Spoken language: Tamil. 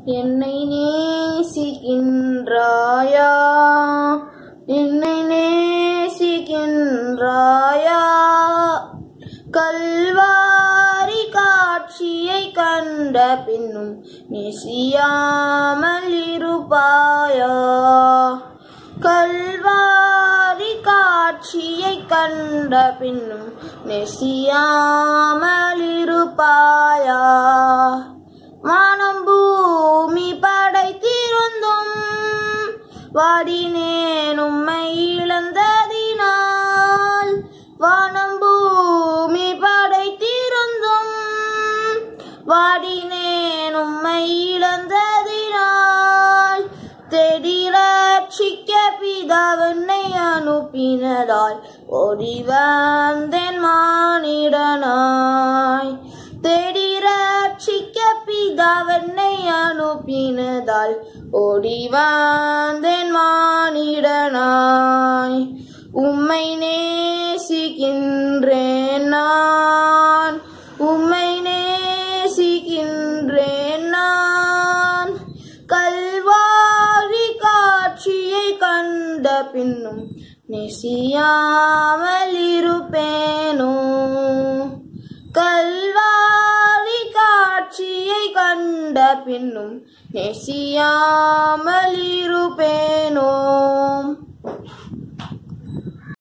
என்னை நேசிக்கின்றாயா என்னை நேசிக்கின்றாயா கல்வாரி காட்சியை கண்ட பின்னும் நெசியாமல் இருப்பாயா கல்வாரி காட்சியை கண்ட பின்னும் நெசியாமல் இருப்பாயா வானம் பூமி படைத்திருந்தும் வாடினேன் உம்மை இழந்ததினால் வானம் பூமி படைத்திருந்தும் வாடினேன் உம்மை இழந்ததினால் தேடி ரட்சிக்க பிதாவென்னை அனுப்பினதால் ஓடி வந்தேன் மானிடனாய் தேடி ரட்சிக்க பிதாவென்னை அனுப்பினதால் ஓடி வந்தேன் மானிடனாய் உம்மை நேசிக்கின்றேன் நான் உம்மை நேசிக்கின்றேன் நான் கல்வாரி காட்சியை கண்ட பின்னும் நெசியாமல் இருப்பேனோ கல்வாரி காட்சியை கண்ட பின்னும் நெசியாமல் இருப்பேனோ